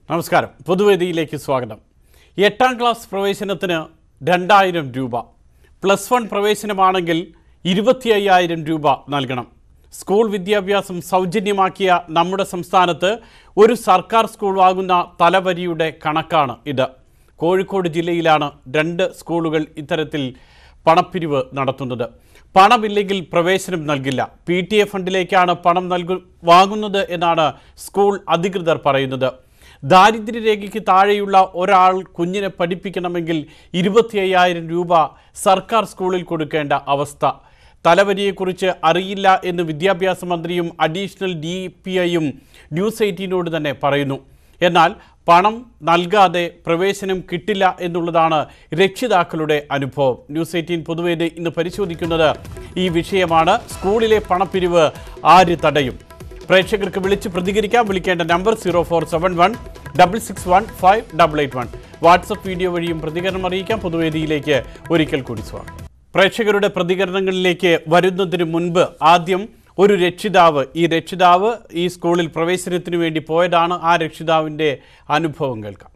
നമസ്കാരം പൊതുവേദിയിലേക്ക് സ്വാഗതം എട്ടാം ക്ലാസ് പ്രവേശനത്തിന് രണ്ടായിരം രൂപ പ്ലസ് വൺ പ്രവേശനമാണെങ്കിൽ ഇരുപത്തി അയ്യായിരം രൂപ നൽകണം സ്കൂൾ വിദ്യാഭ്യാസം സൗജന്യമാക്കിയ നമ്മുടെ സംസ്ഥാനത്ത് ഒരു സർക്കാർ സ്കൂളാകുന്ന തലവരിയുടെ കണക്കാണ് ഇത് കോഴിക്കോട് ജില്ലയിലാണ് രണ്ട് സ്കൂളുകൾ ഇത്തരത്തിൽ പണപ്പിരിവ് നടത്തുന്നത് പണമില്ലെങ്കിൽ പ്രവേശനം നൽകില്ല പി ടി എ ഫണ്ടിലേക്കാണ് പണം നൽകു വാങ്ങുന്നത് എന്നാണ് സ്കൂൾ അധികൃതർ പറയുന്നത് ദാരിദ്ര്യരേഖയ്ക്ക് താഴെയുള്ള ഒരാൾ കുഞ്ഞിനെ പഠിപ്പിക്കണമെങ്കിൽ ഇരുപത്തി അയ്യായിരം രൂപ സർക്കാർ സ്കൂളിൽ കൊടുക്കേണ്ട അവസ്ഥ തലവരിയെക്കുറിച്ച് അറിയില്ല എന്ന് വിദ്യാഭ്യാസ മന്ത്രിയും അഡീഷണൽ ഡി പി ഐയും ന്യൂസ് എയ്റ്റീനോട് തന്നെ പറയുന്നു എന്നാൽ പണം നൽകാതെ പ്രവേശനം കിട്ടില്ല എന്നുള്ളതാണ് രക്ഷിതാക്കളുടെ അനുഭവം ന്യൂസ് എയ്റ്റീൻ പൊതുവേദി ഇന്ന് പരിശോധിക്കുന്നത് ഈ വിഷയമാണ് സ്കൂളിലെ പണപ്പിരിവ് ആര് തടയും പ്രേക്ഷകർക്ക് വിളിച്ച് പ്രതികരിക്കാം വിളിക്കേണ്ട number zero four seven one double six one five double eight one WhatsApp video വഴിയും പ്രതികരണം അറിയിക്കാം പൊതുവേദിയിലേക്ക് ഒരിക്കൽ കൂടി സ്വാഗതം പ്രേക്ഷകരുടെ പ്രതികരണങ്ങളിലേക്ക് വരുന്നതിന് മുൻപ് ആദ്യം ഒരു രക്ഷിതാവ് ഈ രക്ഷിതാവ് ഈ സ്കൂളിൽ പ്രവേശനത്തിന് വേണ്ടി പോയതാണ് ആ രക്ഷിതാവിൻ്റെ അനുഭവം കേൾക്കാം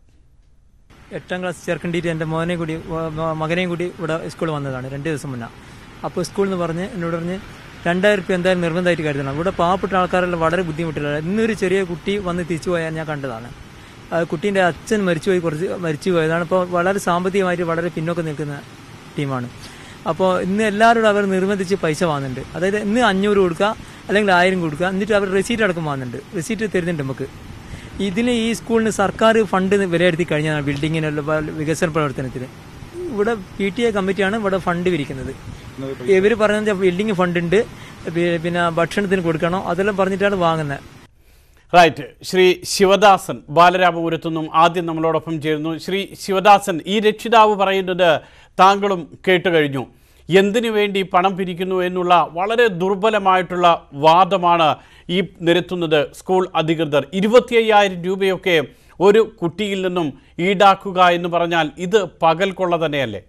എട്ടാം ക്ലാസ് ചേർക്കേണ്ടിയിട്ട് എൻ്റെ മോനെ കൂടി വ- മ- മകനെയും കൂടി ഇവിടെ സ്കൂളിൽ വന്നതാണ് രണ്ട് ദിവസം മുന്നേ അപ്പോൾ സ്കൂളിൽ നിന്ന് പറഞ്ഞ് എന്നോട് പറഞ്ഞ് രണ്ടായിരം രൂപ എന്തായാലും നിർബന്ധമായിട്ട് കരുതണം ഇവിടെ പാവപ്പെട്ട ആൾക്കാരെല്ലാം വളരെ ബുദ്ധിമുട്ടില്ല ഇന്നൊരു ചെറിയ കുട്ടി വന്ന് തിരിച്ചു പോയാൽ ഞാൻ കണ്ടതാണ് ആ കുട്ടീൻ്റെ അച്ഛൻ മരിച്ചുപോയി കുറച്ച് മരിച്ചു പോയതാണ് അപ്പോൾ വളരെ സാമ്പത്തികമായിട്ട് വളരെ പിന്നോക്കം നിൽക്കുന്ന ടീമാണ് അപ്പോൾ ഇന്ന് എല്ലാവരോടും അവർ നിർബന്ധിച്ച് പൈസ വാങ്ങുന്നുണ്ട് അതായത് ഇന്ന് അഞ്ഞൂറ് കൊടുക്കുക അല്ലെങ്കിൽ ആയിരം കൊടുക്കുക എന്നിട്ട് അവർ റെസീറ്റ് അടക്കം വാങ്ങുന്നുണ്ട് റെസീറ്റ് തരുന്നുണ്ട് നമുക്ക് ഇതിന് ഈ സ്കൂളിന് സർക്കാർ ഫണ്ട് വിലയിരുത്തി കഴിഞ്ഞാൽ ബിൽഡിങ്ങിനുള്ള പ- വികസന പ്രവർത്തനത്തിന് ഇവിടെ പി ടി എ കമ്മിറ്റിയാണ് ഇവിടെ ഫണ്ട് വിരിക്കുന്നത് ഇവർ പറയുന്നത് ബിൽഡിംഗ് ഫണ്ട് ഉണ്ട് പി- പിന്നെ ഭക്ഷണത്തിന് കൊടുക്കണം അതെല്ലാം പറഞ്ഞിട്ടാണ് വാങ്ങുന്നത് റൈറ്റ് ശ്രീ ശിവദാസൻ ബാലരാമപുരത്തു നിന്നും ആദ്യം നമ്മളോടൊപ്പം ചേരുന്നു ശ്രീ ശിവദാസൻ ഈ രക്ഷിതാവ് പറയുന്നത് താങ്കളും കേട്ടു കഴിഞ്ഞു എന്തിനു വേണ്ടി പണം പിരിക്കുന്നു എന്നുള്ള വളരെ ദുർബലമായിട്ടുള്ള വാദമാണ് ഈ നിരത്തുന്നത് സ്കൂൾ അധികൃതർ ഇരുപത്തി അയ്യായിരം രൂപയൊക്കെ ഒരു കുട്ടിയിൽ നിന്നും ഈടാക്കുക എന്ന് പറഞ്ഞാൽ ഇത് പകൽ കൊള്ള തന്നെയല്ലേ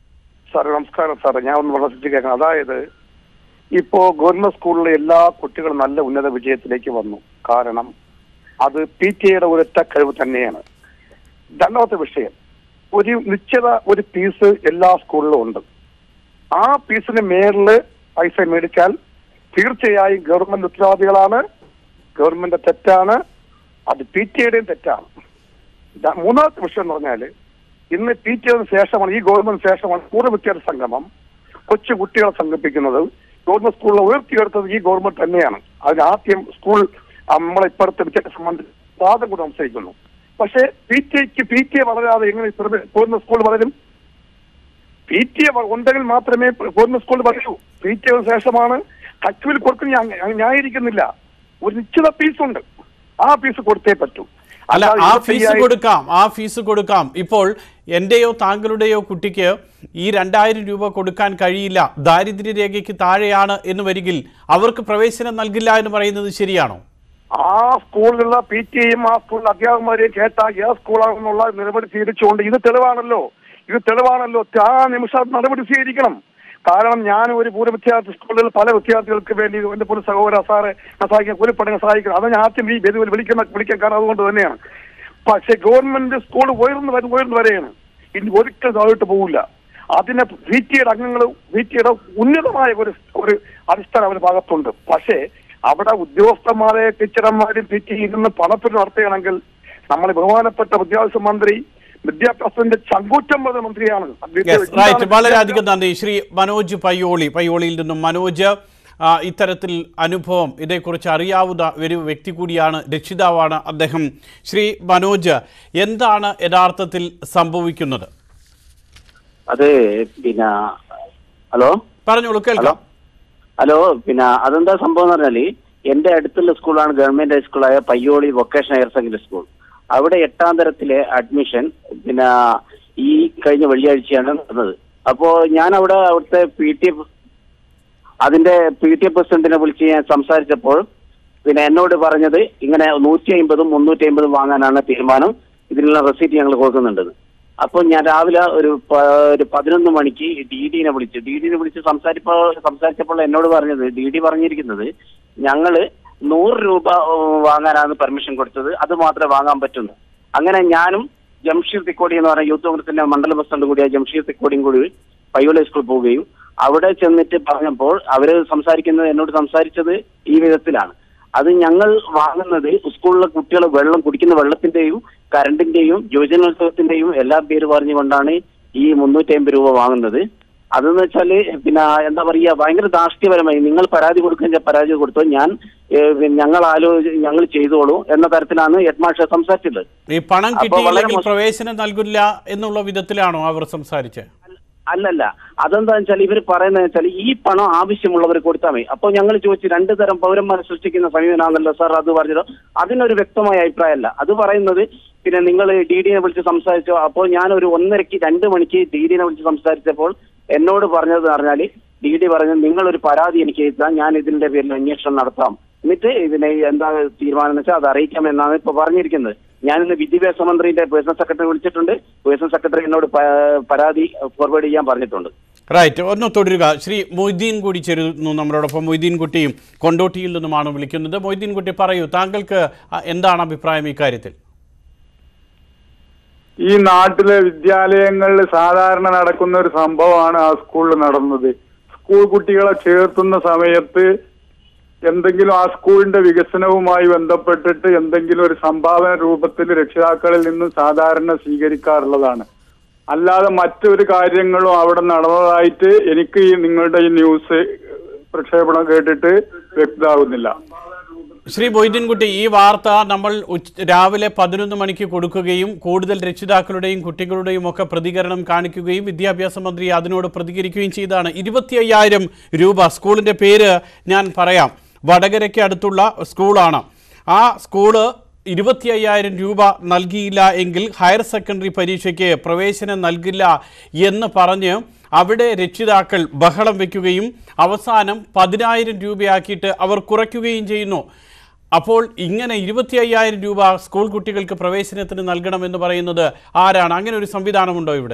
സാർ നമസ്കാരം സാർ ഞാൻ ഒന്ന് വളരെ കേൾക്കണം അതായത് ഇപ്പോ ഗവൺമെന്റ് സ്കൂളിലെ എല്ലാ കുട്ടികളും നല്ല ഉന്നത വിജയത്തിലേക്ക് വന്നു കാരണം അത് പി ടി എയുടെ ഒരൊറ്റ കഴിവ് തന്നെയാണ് രണ്ടാമത്തെ വിഷയം ഒരു നിശ്ചിത ഒരു ഫീസ് എല്ലാ സ്കൂളിലും ഉണ്ട് ആ ഫീസിന് മേളില് പൈസ മേടിച്ചാൽ തീർച്ചയായും ഗവൺമെന്റ് ഉത്തരവാദികളാണ് ഗവൺമെന്റ് തെറ്റാണ് അത് പി ടി എയുടെയും തെറ്റാണ് ദ- മൂന്നാമത്തെ വിഷയം എന്ന് പറഞ്ഞാല് ഇന്ന് പി ടി എന് ശേഷമാണ് ഈ ഗവൺമെന്റ് ശേഷമാണ് പൂർവ്വ വിദ്യാർത്ഥി സംഗമം കൊച്ചു കുട്ടികളെ സംഘടിപ്പിക്കുന്നത് ഗവൺമെന്റ് സ്കൂളിൽ ഉയർത്തിയെടുത്തത് ഈ ഗവൺമെന്റ് തന്നെയാണ് അതിന് ആദ്യം സ്കൂൾ ആ, നമ്മളെ ഇപ്പോഴത്തെ വിദ്യാഭ്യാസ മന്ത്രി വാദം കൂടെ സംശയിക്കുന്നു പക്ഷേ പി ടി എക്ക് പി ടി എ വളരാതെ എങ്ങനെ ഗവൺമെന്റ് സ്കൂൾ വളരും പി ടി എ ഉണ്ടെങ്കിൽ മാത്രമേ ഗവൺമെന്റ് സ്കൂളിൽ വളരൂ പി ടി എ ശേഷമാണ് കച്ചുവിൽ കൊടുക്കുന്ന ഞാൻ ന്യായീകരിക്കുന്നില്ല ഒരു നിശ്ചിത ഫീസ് ഉണ്ട് ആ ഫീസ് കൊടുത്തേ പറ്റൂ അല്ല അല്ലാതെ ആ ഇരുപത്തി ഫീസ് അയ്യായിരം- കൊടുക്കാം ആ ഫീസ് കൊടുക്കാം ഇപ്പോൾ എന്റെയോ താങ്കളുടെയോ കുട്ടിക്ക് ഈ രണ്ടായിരം രൂപ കൊടുക്കാൻ കഴിയില്ല ദാരിദ്ര്യരേഖയ്ക്ക് താഴെയാണ് എന്ന് വരികിൽ അവർക്ക് പ്രവേശനം നൽകില്ല എന്ന് പറയുന്നത് ശരിയാണോ ആ സ്കൂളിലുള്ള പി ടി എയും ആ സ്കൂളിലെ അധ്യാപകന്മാരെയും കേട്ട ഏത് സ്കൂളാണെന്നുള്ള നടപടി സ്വീകരിച്ചുകൊണ്ട് ഇത് തെളിവാണല്ലോ ഇത് തെളിവാണല്ലോ ആ നിമിഷം നടപടി സ്വീകരിക്കണം കാരണം ഞാൻ ഒരു പൂർവ്വ വിദ്യാർത്ഥി സ്കൂളിൽ പല വിദ്യാർത്ഥികൾക്ക് വേണ്ടി എന്റെ പൊതു സഹോദര സാറെ സഹായിക്കാൻ കൂലിപ്പടങ്ങ് സഹായിക്കണം അത് ഞാൻ ആദ്യം ഈ വേദിയിൽ വിളിക്കുന്ന വിളിക്കാൻ കാരണം അതുകൊണ്ട് തന്നെയാണ് പക്ഷെ ഗവൺമെന്റ് സ്കൂൾ ഉയർന്നു വരും ഉയർന്നു വരെയാണ് ഇനി ഒരിക്കലും താഴോട്ട് പോകില്ല അതിന് പി ടിയുടെ അംഗങ്ങൾ പി ടിയുടെ ഉന്നതമായ ഒരു ഒരു അടിസ്ഥാനം അവരുടെ ഭാഗത്തുണ്ട് പക്ഷേ അവിടെ ഉദ്യോഗസ്ഥന്മാരെ ടീച്ചർമാരും പി ടി ഇരുന്ന് പണപ്പിന് നടത്തുകയാണെങ്കിൽ നമ്മളെ ബഹുമാനപ്പെട്ട വിദ്യാഭ്യാസ മന്ത്രി വിദ്യാഭ്യാസത്തിന്റെ ചങ്കൂറ്റം പത മന്ത്രിയാണ് യെസ് റൈറ്റ് വളരെയധികം നന്ദി ശ്രീ മനോജ് പയ്യോളി പയ്യോളിയിൽ നിന്നും മനോജ് ആ, ഇത്തരത്തിൽ അനുഭവം ഇതേക്കുറിച്ച് അറിയാവുന്ന ഒരു വ്യക്തി കൂടിയാണ് രക്ഷിതാവാണ് അദ്ദേഹം ശ്രീ മനോജ് എന്താണ് യഥാർത്ഥത്തിൽ സംഭവിക്കുന്നത് അത് പിന്നെ ഹലോ പറഞ്ഞോളൂ ഹലോ കേൾക്കാം ഹലോ പിന്നെ അതെന്താ സംഭവം എന്ന് പറഞ്ഞാല് എന്റെ അടുത്തുള്ള സ്കൂളാണ് ഗവൺമെന്റ് ഹൈസ്കൂളായ Payyoli vocational higher secondary school അവിടെ എട്ടാം തരത്തിലെ അഡ്മിഷൻ പിന്നെ ഈ കഴിഞ്ഞ വെള്ളിയാഴ്ചയാണ് നടന്നത് അപ്പോ ഞാൻ അവിടെ അവിടുത്തെ പി ടി അതിന്റെ പി ടി എ പ്രസിഡന്റിനെ വിളിച്ച് ഞാൻ സംസാരിച്ചപ്പോൾ പിന്നെ എന്നോട് പറഞ്ഞത് ഇങ്ങനെ നൂറ്റി അമ്പതും മുന്നൂറ്റി അമ്പതും വാങ്ങാനാണ് തീരുമാനം ഇതിനുള്ള റെസീറ്റ് ഞങ്ങൾ കൊടുക്കുന്നുണ്ടെന്ന് അപ്പോൾ ഞാൻ രാവിലെ ഒരു പ- ഒരു പതിനൊന്ന് മണിക്ക് ഡി ഡിനെ വിളിച്ചു ഡി ഡിനെ വിളിച്ച് സംസാരിപ്പോ സംസാരിച്ചപ്പോൾ എന്നോട് പറഞ്ഞത് ഡി ഡി പറഞ്ഞിരിക്കുന്നത് ഞങ്ങള് നൂറ് രൂപ ഏഹ്, വാങ്ങാനാണ് പെർമിഷൻ കൊടുത്തത് അത് മാത്രമേ വാങ്ങാൻ പറ്റുന്നു അങ്ങനെ ഞാനും ജംഷീർ തിക്കോടി എന്ന് പറഞ്ഞ യൂത്ത് കോൺഗ്രസിന്റെ മണ്ഡല പ്രസിഡന്റ് കൂടിയ ജംഷീർ തിക്കോടിയും കൂടി പയ്യോളി സ്കൂളിൽ പോവുകയും അവിടെ ചെന്നിട്ട് പറഞ്ഞപ്പോൾ അവര് സംസാരിക്കുന്നത് എന്നോട് സംസാരിച്ചത് ഈ വിധത്തിലാണ് അത് ഞങ്ങൾ വാങ്ങുന്നത് സ്കൂളിലെ കുട്ടികൾ വെള്ളം കുടിക്കുന്ന വെള്ളത്തിന്റെയും കറണ്ടിന്റെയും യുവജനോത്സവത്തിന്റെയും എല്ലാം പേര് പറഞ്ഞുകൊണ്ടാണ് ഈ മുന്നൂറ്റി അമ്പത് രൂപ വാങ്ങുന്നത് അതെന്ന് വെച്ചാല് പിന്നെ എന്താ പറയാ ഭയങ്കര ധാർഷ്ട്യപരമായി നിങ്ങൾ പരാതി കൊടുക്കുന്ന പരാതി കൊടുത്തോ ഞാൻ ഏഹ്, പിന്നെ ഞങ്ങൾ ആലോചി ഞങ്ങൾ ചെയ്തോളൂ എന്ന തരത്തിലാണ് ഹെഡ് മാസ്റ്റർ സംസാരിച്ചത് ഈ പണം അപ്പൊ വളരെ കിട്ടിയില്ലെങ്കിൽ മോശം. പ്രവേശനം നൽകില്ല എന്നുള്ള വിധത്തിലാണോ അവർ സംസാരിച്ചത് അല്ലല്ല അതെന്താ വെച്ചാൽ ഇവർ പറയുന്നത് വെച്ചാൽ ഈ പണം ആവശ്യമുള്ളവർ കൊടുത്താൽ മതി അപ്പോൾ ഞങ്ങൾ ചോദിച്ചു രണ്ടു തരം പൗരന്മാരെ സൃഷ്ടിക്കുന്ന സമീപനാണല്ലോ സാർ അത് പറഞ്ഞത് അതിനൊരു വ്യക്തമായ അഭിപ്രായമല്ല അത് പറയുന്നത് പിന്നെ നിങ്ങൾ ഡി ഡിനെ വിളിച്ച് സംസാരിച്ചോ അപ്പോൾ ഞാൻ ഒരു ഒന്നരക്ക് രണ്ട് മണിക്ക് ഡി ഡിനെ വിളിച്ച് സംസാരിച്ചപ്പോൾ എന്നോട് പറഞ്ഞത് പറഞ്ഞാൽ ഡി ഡി പറഞ്ഞത് നിങ്ങളൊരു പരാതി എനിക്ക് എഴുതാം ഞാൻ ഇതിന്റെ പേരിൽ അന്വേഷണം നടത്താം എന്നിട്ട് ഇതിനെ എന്താ തീരുമാനം എന്ന് വെച്ചാൽ അത് അറിയിക്കാം എന്നാണ് ഇപ്പൊ പറഞ്ഞിരിക്കുന്നത് ഞാൻ ഇന്ന് വിദ്യാഭ്യാസ മന്ത്രിയുടെ പേഴ്സണൽ സെക്രട്ടറി വിളിച്ചിട്ടുണ്ട് പേഴ്സണൽ സെക്രട്ടറി എന്നോട് പ- പരാതി ഫോർവേഡ് ചെയ്യാൻ പറഞ്ഞിട്ടുണ്ട് റൈറ്റ് ഒന്ന് തുടരുക ശ്രീ മൊയ്തീൻ കൂടി ചേരുന്നു നമ്മളോടൊപ്പം മൊയ്തീൻ കുട്ടിയും കൊണ്ടോട്ടിയിൽ നിന്നുമാണ് വിളിക്കുന്നത് മൊയ്തീൻ കുട്ടി പറയൂ താങ്കൾക്ക് അ, എന്താണ് അഭിപ്രായം ഇക്കാര്യത്തിൽ ഈ നാട്ടിലെ വിദ്യാലയങ്ങളിൽ സാധാരണ നടക്കുന്ന ഒരു സംഭവമാണ് ആ സ്കൂളിൽ നടന്നത് സ്കൂൾ കുട്ടികളെ ചേർത്തുന്ന സമയത്ത് എന്തെങ്കിലും ആ സ്കൂളിന്റെ വികസനവുമായി ബന്ധപ്പെട്ടിട്ട് എന്തെങ്കിലും ഒരു സംഭാവന രൂപത്തിൽ രക്ഷിതാക്കളിൽ നിന്നും സാധാരണ സ്വീകരിക്കാറുള്ളതാണ് അല്ലാതെ മറ്റൊരു കാര്യങ്ങളും അവിടെ നടന്നതായിട്ട് എനിക്ക് ഈ നിങ്ങളുടെ ഈ ന്യൂസ് പ്രക്ഷേപണം കേട്ടിട്ട് വ്യക്തമാകുന്നില്ല ശ്രീ മൊയ്തീൻകുട്ടി ഈ വാർത്ത നമ്മൾ ഉച്ച- രാവിലെ പതിനൊന്ന് മണിക്ക് കൊടുക്കുകയും കൂടുതൽ രക്ഷിതാക്കളുടെയും കുട്ടികളുടെയും ഒക്കെ പ്രതികരണം കാണിക്കുകയും വിദ്യാഭ്യാസ മന്ത്രി അതിനോട് പ്രതികരിക്കുകയും ചെയ്താണ് ഇരുപത്തി അയ്യായിരം രൂപ സ്കൂളിൻ്റെ പേര് ഞാൻ പറയാം വടകരയ്ക്ക് അടുത്തുള്ള സ്കൂളാണ് ആ സ്കൂള് ഇരുപത്തി അയ്യായിരം രൂപ നൽകിയില്ല എങ്കിൽ ഹയർ സെക്കൻഡറി പരീക്ഷയ്ക്ക് പ്രവേശനം നൽകില്ല എന്ന് പറഞ്ഞ് അവിടെ രക്ഷിതാക്കൾ ബഹളം വയ്ക്കുകയും അവസാനം പതിനായിരം രൂപയാക്കിയിട്ട് അവർ കുറയ്ക്കുകയും ചെയ്യുന്നു അപ്പോൾ ഇങ്ങനെ ഇരുപത്തി അയ്യായിരം രൂപ സ്കൂൾ കുട്ടികൾക്ക് പ്രവേശനത്തിന് നൽകണമെന്ന് പറയുന്നത് ആരാണ് അങ്ങനെ ഒരു സംവിധാനമുണ്ടോ ഇവിടെ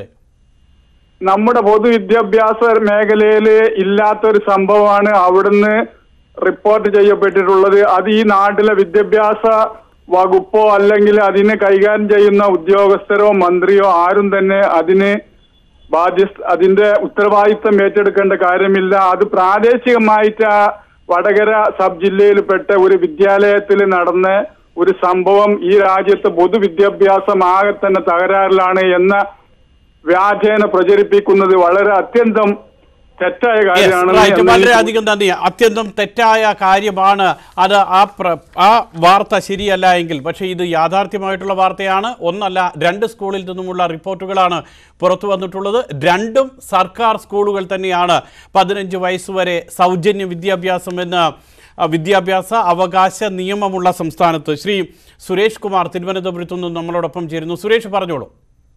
നമ്മുടെ പൊതുവിദ്യാഭ്യാസ മേഖലയിൽ ഇല്ലാത്തൊരു സംഭവമാണ് അവിടുന്ന് റിപ്പോർട്ട് ചെയ്യപ്പെട്ടിട്ടുള്ളത് അത് ഈ നാട്ടിലെ വിദ്യാഭ്യാസ വകുപ്പോ അല്ലെങ്കിൽ അതിനെ കൈകാര്യം ചെയ്യുന്ന ഉദ്യോഗസ്ഥരോ മന്ത്രിയോ ആരും തന്നെ അതിന് ബാധ്യ അതിന്റെ ഉത്തരവാദിത്തം ഏറ്റെടുക്കേണ്ട കാര്യമില്ല അത് പ്രാദേശികമായിട്ട് ആ വടകര സബ് ജില്ലയിൽപ്പെട്ട ഒരു വിദ്യാലയത്തിൽ നടന്ന ഒരു സംഭവം ഈ രാജ്യത്തെ പൊതുവിദ്യാഭ്യാസം ആകെ തന്നെ തകരാറിലാണ് എന്ന വ്യാജേന പ്രചരിപ്പിക്കുന്നത് വളരെ അത്യന്തം തെറ്റായ Yes, കാര്യമാണ് right. എന്ന് വളരെയധികം നന്ദി അത്യന്തം തെറ്റായ കാര്യമാണ് അത് ആ പ്ര ആ വാർത്ത ശരിയല്ല എങ്കിൽ പക്ഷേ ഇത് യാഥാർത്ഥ്യമായിട്ടുള്ള വാർത്തയാണ് ഒന്നല്ല രണ്ട് സ്കൂളിൽ നിന്നുമുള്ള റിപ്പോർട്ടുകളാണ് പുറത്തു വന്നിട്ടുള്ളത് രണ്ടും സർക്കാർ സ്കൂളുകൾ തന്നെയാണ് പതിനഞ്ച് വയസ്സുവരെ സൗജന്യ വിദ്യാഭ്യാസം എന്ന ആ, വിദ്യാഭ്യാസ അവകാശ നിയമമുള്ള സംസ്ഥാനത്ത് ശ്രീ സുരേഷ് കുമാർ തിരുവനന്തപുരത്തു നിന്നും നമ്മളോടൊപ്പം ചേരുന്നു സുരേഷ് പറഞ്ഞോളൂ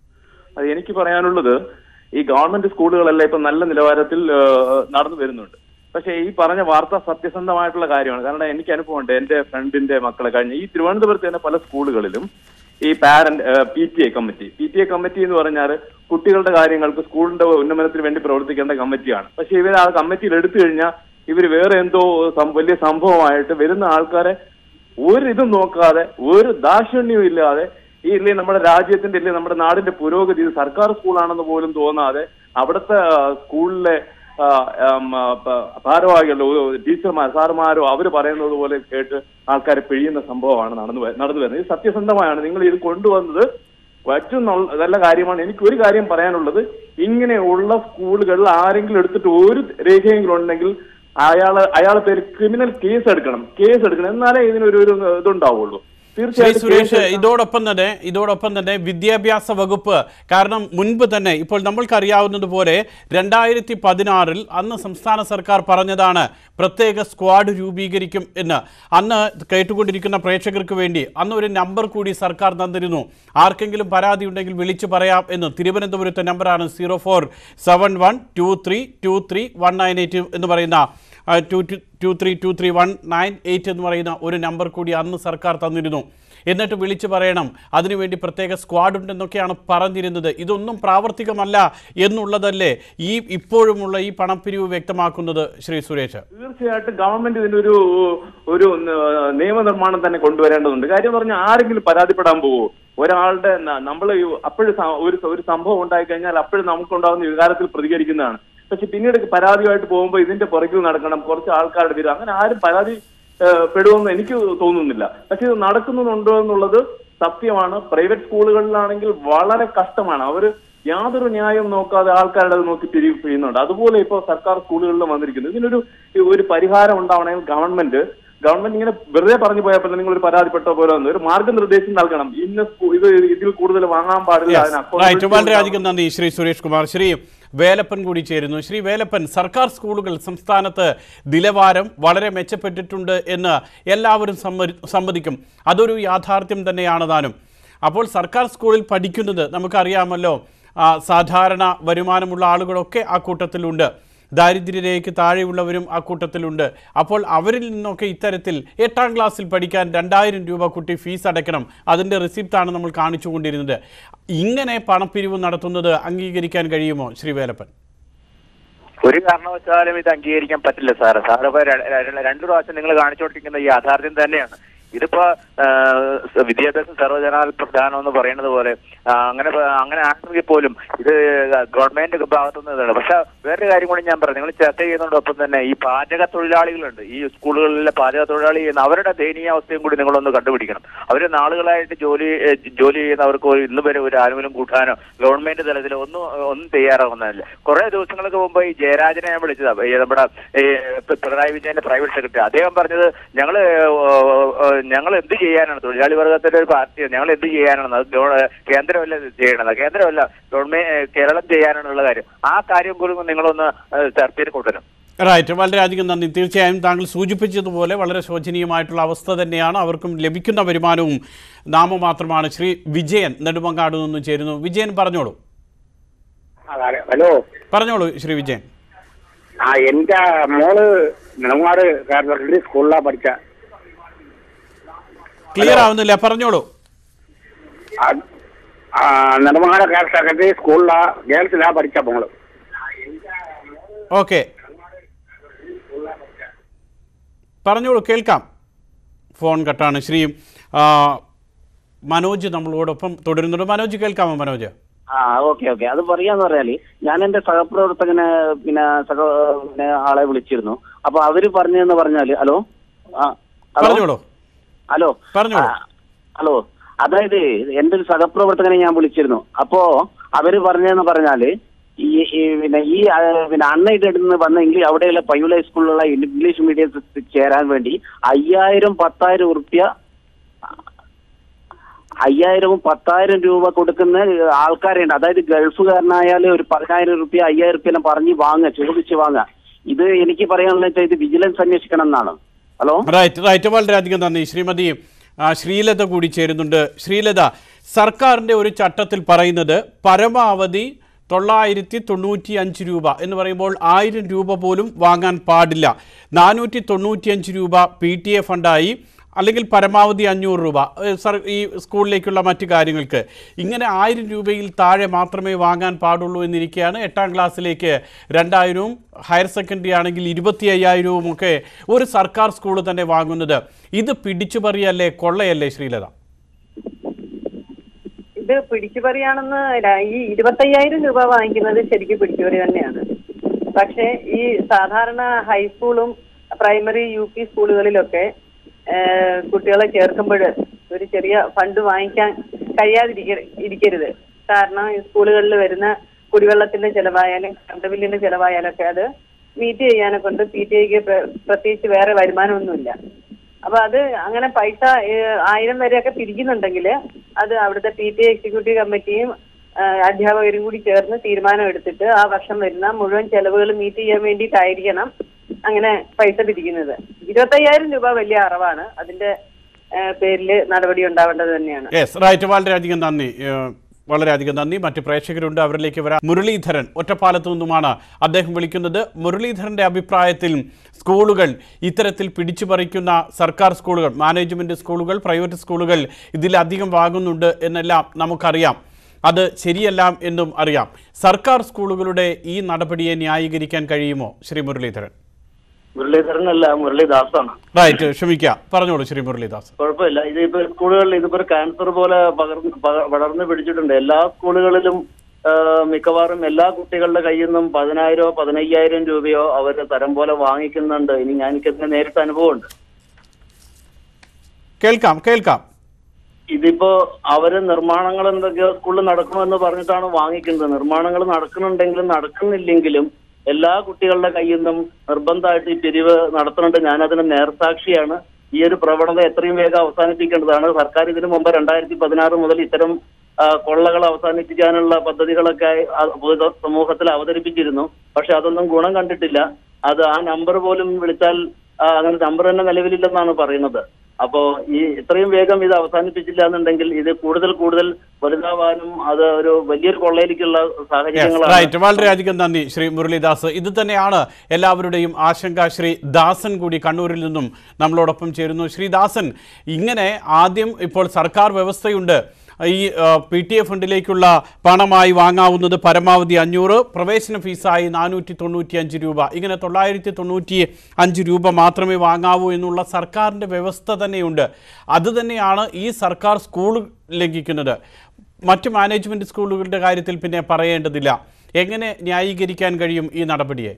അത് എനിക്ക് പറയാനുള്ളത് ഈ ഗവൺമെന്റ് സ്കൂളുകളെല്ലാം ഇപ്പൊ നല്ല നിലവാരത്തിൽ ആ, നടന്നു വരുന്നുണ്ട് പക്ഷേ ഈ പറഞ്ഞ വാർത്ത സത്യസന്ധമായിട്ടുള്ള കാര്യമാണ് കാരണം എനിക്ക് അനുഭവമുണ്ട് എന്റെ ഫ്രണ്ടിന്റെ മക്കളെ കഴിഞ്ഞ ഈ തിരുവനന്തപുരത്ത് തന്നെ പല സ്കൂളുകളിലും ഈ parent P T A committee P T A committee എന്ന് പറഞ്ഞാൽ കുട്ടികളുടെ കാര്യങ്ങൾക്ക് സ്കൂളിന്റെ ഉന്നമനത്തിന് വേണ്ടി പ്രവർത്തിക്കേണ്ട കമ്മിറ്റിയാണ് പക്ഷെ ഇവർ ആ കമ്മിറ്റിയിൽ എടുത്തു കഴിഞ്ഞാൽ ഇവർ വേറെ എന്തോ സം- വലിയ സംഭവമായിട്ട് വരുന്ന ആൾക്കാരെ ഒരു ഇതും നോക്കാതെ ഒരു ദാക്ഷിണ്യവും ഇല്ലാതെ ഈ ഇല്ലേ നമ്മുടെ രാജ്യത്തിന്റെ ഇല്ലേ നമ്മുടെ നാടിന്റെ പുരോഗതി ഇത് സർക്കാർ സ്കൂളാണെന്ന് പോലും തോന്നാതെ അവിടുത്തെ ആ, സ്കൂളിലെ ആ, ആം, ആ, പ- ഭാരവാഹികളോ ടീച്ചർമാർ സാറുമാരോ അവര് പറയുന്നത് പോലെ കേട്ട് ആൾക്കാരെ പിഴിയുന്ന സംഭവമാണ് നടന്നു വ- നടന്നു വരുന്നത് ഇത് സത്യസന്ധമായാണ് നിങ്ങൾ ഇത് കൊണ്ടുവന്നത് ഏറ്റവും നല്ല- നല്ല കാര്യമാണ് എനിക്ക് ഒരു കാര്യം പറയാനുള്ളത് ഇങ്ങനെയുള്ള സ്കൂളുകളിൽ ആരെങ്കിലും എടുത്തിട്ട് ഒരു രേഖയെങ്കിലും ഉണ്ടെങ്കിൽ അയാള് അയാളെ പേര് ക്രിമിനൽ കേസ് എടുക്കണം കേസ് എടുക്കണം എന്നാലേ ഇതിനൊരു ഒരു ഇതുണ്ടാവുള്ളൂ ശ്രീ തീർച്ചയായിട്ടും സുരേഷ് കേസ് ഇതോടൊപ്പം തന്നെ ഇതോടൊപ്പം തന്നെ വിദ്യാഭ്യാസ വകുപ്പ് കാരണം മുൻപ് തന്നെ ഇപ്പോൾ നമ്മൾക്കറിയാവുന്നതുപോലെ രണ്ടായിരത്തി പതിനാറിൽ അന്ന് സംസ്ഥാന സർക്കാർ പറഞ്ഞതാണ് പ്രത്യേക സ്ക്വാഡ് രൂപീകരിക്കും എന്ന് അന്ന് കേട്ടുകൊണ്ടിരിക്കുന്ന പ്രേക്ഷകർക്ക് വേണ്ടി അന്ന് ഒരു നമ്പർ കൂടി സർക്കാർ തന്നിരുന്നു ആർക്കെങ്കിലും പരാതി ഉണ്ടെങ്കിൽ വിളിച്ചു പറയാം എന്ന് തിരുവനന്തപുരത്തെ നമ്പറാണ് zero four seven one two three two three one nine eight എന്ന് പറയുന്ന two two three two three one nine eight എന്ന് പറയുന്ന ഒരു നമ്പർ കൂടി അന്ന് സർക്കാർ തന്നിരുന്നു എന്നിട്ട് വിളിച്ചു പറയണം അതിനുവേണ്ടി പ്രത്യേക സ്ക്വാഡ് ഉണ്ടെന്നൊക്കെയാണ് പറഞ്ഞിരുന്നത് ഇതൊന്നും പ്രാവർത്തികമല്ല എന്നുള്ളതല്ലേ ഈ ഇപ്പോഴുമുള്ള ഈ പണപ്പിരിവ് വ്യക്തമാക്കുന്നത് ശ്രീ സുരേഷ് തീർച്ചയായിട്ടും ഗവൺമെന്റ് ഇതിനൊരു ഒരു ന- നിയമനിർമ്മാണം തന്നെ കൊണ്ടുവരേണ്ടതുണ്ട് കാര്യം പറഞ്ഞാൽ ആരെങ്കിലും പരാതിപ്പെടാൻ പോവോ ഒരാളുടെ നമ്മൾ അപ്പോഴും ഒരു ഒരു സംഭവം ഉണ്ടായി കഴിഞ്ഞാൽ അപ്പോഴും നമുക്കുണ്ടാകുന്ന വികാരത്തിൽ പ്രതികരിക്കുന്നതാണ് പക്ഷെ പിന്നീട് പരാതിയുമായിട്ട് പോകുമ്പോൾ ഇതിന്റെ പുറകിൽ നടക്കണം കുറച്ച് ആൾക്കാരുടെ പേര് അങ്ങനെ ആരും പരാതി ഏഹ്, പെടുമെന്ന് എനിക്ക് തോന്നുന്നില്ല പക്ഷെ ഇത് നടക്കുന്നുണ്ടോ എന്നുള്ളത് സത്യമാണ് പ്രൈവറ്റ് സ്കൂളുകളിലാണെങ്കിൽ വളരെ കഷ്ടമാണ് അവര് യാതൊരു ന്യായം നോക്കാതെ ആൾക്കാരുടെ അത് നോക്കി പിരി ചെയ്യുന്നുണ്ട് അതുപോലെ ഇപ്പോൾ സർക്കാർ സ്കൂളുകളിലും വന്നിരിക്കുന്നു ഇതിനൊരു ഒരു പരിഹാരം ഉണ്ടാവണമെങ്കിൽ ഗവൺമെന്റ് ഗവൺമെന്റ് ഇങ്ങനെ വെറുതെ പറഞ്ഞു പോയപ്പോൾ നിങ്ങൾ ഒരു പരാതിപ്പെട്ട പോലെ വന്നു ഒരു മാർഗനിർദ്ദേശം നൽകണം ഇന്ന സ്കൂ- ഇത് ഇതിൽ കൂടുതൽ വാങ്ങാൻ പാടില്ല അതിന് റൈറ്റ് accountability വളരെയധികം നന്ദി ശ്രീ സുരേഷ് കുമാർ ശ്രീ വേലപ്പൻ കൂടി ചേരുന്നു ശ്രീ വേലപ്പൻ സർക്കാർ സ്കൂളുകൾ സംസ്ഥാനത്ത് നിലവാരം വളരെ മെച്ചപ്പെട്ടിട്ടുണ്ട് എന്ന് എല്ലാവരും സമ്മതി സമ്മതിക്കും അതൊരു യാഥാർത്ഥ്യം തന്നെയാണ് താനും അപ്പോൾ സർക്കാർ സ്കൂളിൽ പഠിക്കുന്നത് നമുക്കറിയാമല്ലോ ആ, സാധാരണ വരുമാനമുള്ള ആളുകളൊക്കെ ആ കൂട്ടത്തിലുണ്ട് ദാരിദ്ര്യരേഖയ്ക്ക് താഴെയുള്ളവരും ആ കൂട്ടത്തിലുണ്ട് അപ്പോൾ അവരിൽ നിന്നൊക്കെ ഇത്തരത്തിൽ എട്ടാം ക്ലാസ്സിൽ പഠിക്കാൻ രണ്ടായിരം രൂപ കുട്ടി ഫീസ് അടയ്ക്കണം അതിൻ്റെ റിസിപ്റ്റാണ് നമ്മൾ കാണിച്ചുകൊണ്ടിരുന്നത് ഇങ്ങനെ പണപ്പിരിവ് നടത്തുന്നത് അംഗീകരിക്കാൻ കഴിയുമോ ശ്രീ വേലപ്പൻ ഒരു കാരണവശാലും ഇത് അംഗീകരിക്കാൻ പറ്റില്ല സാറ് സാറ് ഇപ്പൊ ര- ര- രണ്ടു പ്രാവശ്യം നിങ്ങൾ കാണിച്ചുകൊണ്ടിരിക്കുന്ന ഈ യാഥാർത്ഥ്യം തന്നെയാണ് ഇതിപ്പോ ആ, സ- വിദ്യാഭ്യാസം സർവ്വജനാൽ പ്രധാനം എന്ന് പറയുന്നത് പോലെ ആ, അങ്ങനെ പ- അങ്ങനെ ആണെങ്കിൽ പോലും ഇത് ഗവൺമെന്റ് ഭാഗത്തുനിന്ന് ഇതാണ് പക്ഷെ വേറൊരു കാര്യം കൂടി ഞാൻ പറഞ്ഞു നിങ്ങൾ ചർച്ച ചെയ്യുന്നതോടൊപ്പം തന്നെ ഈ പാചക തൊഴിലാളികളുണ്ട് ഈ സ്കൂളുകളിലെ പാചക തൊഴിലാളി ചെയ്യുന്ന അവരുടെ ദയനീയാവസ്ഥയും കൂടി നിങ്ങളൊന്ന് കണ്ടുപിടിക്കണം അവർ നാളുകളായിട്ട് ജോലി ഏ, ജോലി ചെയ്യുന്നവർക്ക് ഒരു ഇന്ന് വരെ ഒരു ആനുകൂല്യം കൂട്ടാനോ ഗവൺമെന്റ് തലത്തിൽ ഒന്നും ഒന്നും തയ്യാറാവുന്നതല്ല കുറെ ദിവസങ്ങൾക്ക് മുമ്പ് ഈ ജയരാജനെ ഞാൻ വിളിച്ചതാ ഈ നമ്മുടെ ഈ പിണറായി വിജയന്റെ പ്രൈവറ്റ് സെക്രട്ടറി അദ്ദേഹം പറഞ്ഞത് ഞങ്ങള് ഞങ്ങൾ എന്ത് ചെയ്യാനാണ് തൊഴിലാളി വർഗത്തിന്റെ ഒരു പാർട്ടിയാണ് ഞങ്ങൾ എന്ത് ചെയ്യാനാണ് അത് ഗവ- കേന്ദ്രമല്ല ഇത് ചെയ്യണത് കേന്ദ്രമല്ല ഗവൺമെന്റ് കേരളം ചെയ്യാനാണുള്ള കാര്യം ആ കാര്യം കൂടി നിങ്ങളൊന്ന് ഏഹ്, ചർച്ചയിൽ കൊണ്ടുവരും റൈറ്റ് വളരെയധികം നന്ദി തീർച്ചയായും താങ്കൾ സൂചിപ്പിച്ചതുപോലെ വളരെ ശോചനീയമായിട്ടുള്ള അവസ്ഥ തന്നെയാണ് അവർക്കും ലഭിക്കുന്ന വരുമാനവും നാമമാത്രമാണ് ശ്രീ വിജയൻ നെടുമങ്ങാട് നിന്ന് ചേരുന്നു വിജയൻ പറഞ്ഞോളൂ ഹലോ പറഞ്ഞോളൂ ശ്രീ വിജയൻ ആ എന്റെ മോള് നെടുങ്ങാട് സെക്കൻഡറി സ്കൂളിലാ പഠിച്ച ക്ലിയർ ആവുന്നില്ല പറഞ്ഞോളൂ ആ- ആ, നെടുമങ്ങാട് ഹയർ സെക്കൻഡറി സ്കൂളിലാ ഗേൾസിലാ പഠിച്ച മോള് ഓക്കെ പറഞ്ഞോളൂ കേൾക്കാം ഫോൺ കട്ടാണ് ശ്രീ ആ, മനോജ് നമ്മളോടൊപ്പം തുടരുന്നുണ്ട് മനോജ് കേൾക്കാമോ മനോജ് ആ ഓക്കെ ഓക്കെ അത് പറയാന്ന് പറഞ്ഞാല് ഞാൻ എന്റെ സഹപ്രവർത്തകനെ പിന്നെ സഹ പിന്നെ ആളെ വിളിച്ചിരുന്നു അപ്പൊ അവര് പറഞ്ഞതെന്ന് പറഞ്ഞാല് ഹലോ ആ ഹലോ പറഞ്ഞോളൂ ഹലോ പറഞ്ഞോളൂ. ആ, ഹലോ അതായത് എന്റെ ഒരു സഹപ്രവർത്തകനെ ഞാൻ വിളിച്ചിരുന്നു അപ്പോ അവര് പറഞ്ഞതെന്ന് പറഞ്ഞാല് ഈ ഈ പിന്നെ ഈ ആ, പിന്നെ അൺഎയ്ഡഡ് നിന്ന് വന്ന ഇംഗ്ലീഷ് അവിടെയുള്ള പയ്യൂല സ്കൂളിലുള്ള ഇംഗ്ലീഷ് മീഡിയത്തിൽ ചേരാൻ വേണ്ടി അയ്യായിരം പത്തായിരം ഉറുപ്യ അയ്യായിരവും പത്തായിരം രൂപ കൊടുക്കുന്ന ആൾക്കാരുണ്ട് അതായത് ഗൾഫുകാരനായാലും ഒരു പതിനായിരം റുപ്യ അയ്യായിരം റുപ്യ പറഞ്ഞ് വാങ്ങുക ചോദിച്ച് വാങ്ങുക ഇത് എനിക്ക് പറയാനുള്ള വെച്ചാൽ ഇത് വിജിലൻസ് അന്വേഷിക്കണം എന്നാണ് ഹലോ റൈറ്റ് റൈറ്റ് വളരെയധികം നന്ദി ശ്രീമതി ആ, ശ്രീലത കൂടി ചേരുന്നുണ്ട് ശ്രീലത സർക്കാരിൻ്റെ ഒരു ചട്ടത്തിൽ പറയുന്നത് പരമാവധി തൊള്ളായിരത്തി തൊണ്ണൂറ്റി അഞ്ച് രൂപ എന്ന് പറയുമ്പോൾ ആയിരം രൂപ പോലും വാങ്ങാൻ പാടില്ല നാനൂറ്റി തൊണ്ണൂറ്റിയഞ്ച് രൂപ പി ടി എ ഫണ്ടായി അല്ലെങ്കിൽ പരമാവധി അഞ്ഞൂറ് രൂപ ഏഹ്, സർ ഈ സ്കൂളിലേക്കുള്ള മറ്റു കാര്യങ്ങൾക്ക് ഇങ്ങനെ ആയിരം രൂപയിൽ താഴെ മാത്രമേ വാങ്ങാൻ പാടുള്ളൂ എന്നിരിക്കെയാണ് എട്ടാം ക്ലാസ്സിലേക്ക് രണ്ടായിരവും ഹയർ സെക്കൻഡറി ആണെങ്കിൽ ഇരുപത്തി അയ്യായിരവും ഒക്കെ ഒരു സർക്കാർ സ്കൂൾ തന്നെ വാങ്ങുന്നത് ഇത് പിടിച്ചുപറിയല്ലേ കൊള്ളയല്ലേ ശ്രീലത ഇത് പിടിച്ചുപറിയാണെന്ന് ര- ഈ ഇരുപത്തയ്യായിരം രൂപ വാങ്ങിക്കുന്നത് ശരിക്കും പിടിച്ചുപറി തന്നെയാണ് പക്ഷേ ഈ സാധാരണ ഹൈസ്കൂളും പ്രൈമറി യു പി സ്കൂളുകളിലൊക്കെ ഏഹ്, കുട്ടികളെ ചേർക്കുമ്പോൾ ഒരു ചെറിയ ഫണ്ട് വാങ്ങിക്കാൻ കഴിയാതിരിക്ക ഇരിക്കരുത് കാരണം ഈ സ്കൂളുകളിൽ വരുന്ന കുടിവെള്ളത്തിന്റെ ചെലവായാലും കറണ്ട് ബില്ലിന്റെ ചെലവായാലും ഒക്കെ അത് മീറ്റ് ചെയ്യാനെ കൊണ്ട് പി ടി ഐക്ക് പ്രത്യേകിച്ച് വേറെ വരുമാനമൊന്നുമില്ല അപ്പൊ അത് അങ്ങനെ പൈസ ഏഹ്, ആയിരം വരെയൊക്കെ പിരിക്കുന്നുണ്ടെങ്കിൽ അത് അവിടുത്തെ പി ടി എക്സിക്യൂട്ടീവ് കമ്മിറ്റിയും ഏഹ്, അധ്യാപകരും കൂടി ചേർന്ന് തീരുമാനം എടുത്തിട്ട് ആ വർഷം വരുന്ന മുഴുവൻ ചെലവുകൾ മീറ്റ് ചെയ്യാൻ വേണ്ടിയിട്ടായിരിക്കണം അങ്ങനെ പൈസ പിരിക്കുന്നത് ഇരുപത്തയ്യായിരം രൂപ വലിയ അറവാണ് അതിന്റെ പേരിൽ നടപടി ഉണ്ടാവേണ്ടത് തന്നെയാണ് യെസ് റൈറ്റ് വളരെയധികം നന്ദി ഏഹ്, വളരെയധികം നന്ദി മറ്റ് പ്രേക്ഷകരുണ്ട് അവരിലേക്ക് വരാം മുരളീധരൻ ഒറ്റപ്പാലത്തു നിന്നുമാണ് അദ്ദേഹം വിളിക്കുന്നത് മുരളീധരന്റെ അഭിപ്രായത്തിൽ സ്കൂളുകൾ ഇത്തരത്തിൽ പിടിച്ചുപറിക്കുന്ന സർക്കാർ സ്കൂളുകൾ മാനേജ്മെന്റ് സ്കൂളുകൾ പ്രൈവറ്റ് സ്കൂളുകൾ ഇതിലധികം വാങ്ങുന്നുണ്ട് എന്നെല്ലാം നമുക്കറിയാം അത് ശരിയല്ല എന്നും അറിയാം സർക്കാർ സ്കൂളുകളുടെ ഈ നടപടിയെ ന്യായീകരിക്കാൻ കഴിയുമോ ശ്രീ മുരളീധരൻ മുരളീധരനല്ല മുരളീദാസാണ് റൈറ്റ് ക്ഷമിക്കുക പറഞ്ഞോളൂ ശ്രീ മുരളീദാസ് കുഴപ്പമില്ല ഇതിപ്പോ സ്കൂളുകളിൽ ഇതിപ്പോ ക്യാൻസർ പോലെ പകർന്ന് പക- പടർന്ന് പിടിച്ചിട്ടുണ്ട് എല്ലാ സ്കൂളുകളിലും ആ, മിക്കവാറും എല്ലാ കുട്ടികളുടെ കയ്യിൽ നിന്നും പതിനായിരോ പതിനയ്യായിരം രൂപയോ അവർ തരം പോലെ വാങ്ങിക്കുന്നുണ്ട് ഇനി ഞാൻ എനിക്കതിന് നേരിട്ട് അനുഭവമുണ്ട് കേൾക്കാം കേൾക്കാം ഇതിപ്പോ അവര് നിർമ്മാണങ്ങൾ എന്തൊക്കെയോ സ്കൂളിൽ നടക്കണമെന്ന് പറഞ്ഞിട്ടാണ് വാങ്ങിക്കുന്നത് നിർമ്മാണങ്ങൾ നടക്കുന്നുണ്ടെങ്കിലും നടക്കുന്നില്ലെങ്കിലും എല്ലാ കുട്ടികളുടെ കയ്യിൽ നിന്നും നിർബന്ധമായിട്ട് ഈ പിരിവ് നടത്തുന്നുണ്ട് ഞാനതിന് നേർസാക്ഷിയാണ് ഈ ഒരു പ്രവണത എത്രയും വേഗം അവസാനിപ്പിക്കേണ്ടതാണ് സർക്കാർ ഇതിനു മുമ്പ് രണ്ടായിരത്തി പതിനാറ് മുതൽ ഇത്തരം ആ, കൊള്ളകൾ അവസാനിപ്പിക്കാനുള്ള പദ്ധതികളൊക്കെ ആ, പൊതു സമൂഹത്തിൽ അവതരിപ്പിച്ചിരുന്നു പക്ഷെ അതൊന്നും ഗുണം കണ്ടിട്ടില്ല അത് ആ നമ്പർ പോലും വിളിച്ചാൽ ആ, അങ്ങനെ നമ്പർ തന്നെ നിലവിലില്ലെന്നാണ് പറയുന്നത് അപ്പോ ഈ ഇത്രയും വേഗം ഇത് അവസാനിപ്പിച്ചില്ല എന്നുണ്ടെങ്കിൽ ഇത് കൂടുതൽ കൂടുതൽ വലുതാവാനും അത് ഒരു വലിയൊരു കൊള്ളയിലേക്കുള്ള സാഹചര്യങ്ങളാണ് റൈറ്റ് വളരെയധികം നന്ദി ശ്രീ മുരളീദാസ് ഇത് തന്നെയാണ് എല്ലാവരുടെയും ആശങ്ക ശ്രീ ദാസൻ കൂടി കണ്ണൂരിൽ നിന്നും നമ്മളോടൊപ്പം ചേരുന്നു ശ്രീ ദാസൻ ഇങ്ങനെ ആദ്യം ഇപ്പോൾ സർക്കാർ വ്യവസ്ഥയുണ്ട് ഈ പി ടി എ ഫണ്ടിലേക്കുള്ള പണമായി വാങ്ങാവുന്നത് പരമാവധി അഞ്ഞൂറ് പ്രവേശന ഫീസായി നാനൂറ്റി തൊണ്ണൂറ്റി അഞ്ച് രൂപ ഇങ്ങനെ തൊള്ളായിരത്തി തൊണ്ണൂറ്റി അഞ്ച് രൂപ മാത്രമേ വാങ്ങാവൂ എന്നുള്ള സർക്കാരിൻ്റെ വ്യവസ്ഥ തന്നെയുണ്ട് അത് തന്നെയാണ് ഈ സർക്കാർ സ്കൂൾ ലംഘിക്കുന്നത് മറ്റ് മാനേജ്മെൻറ്റ് സ്കൂളുകളുടെ കാര്യത്തിൽ പിന്നെ പറയേണ്ടതില്ല എങ്ങനെ ന്യായീകരിക്കാൻ കഴിയും ഈ നടപടിയെ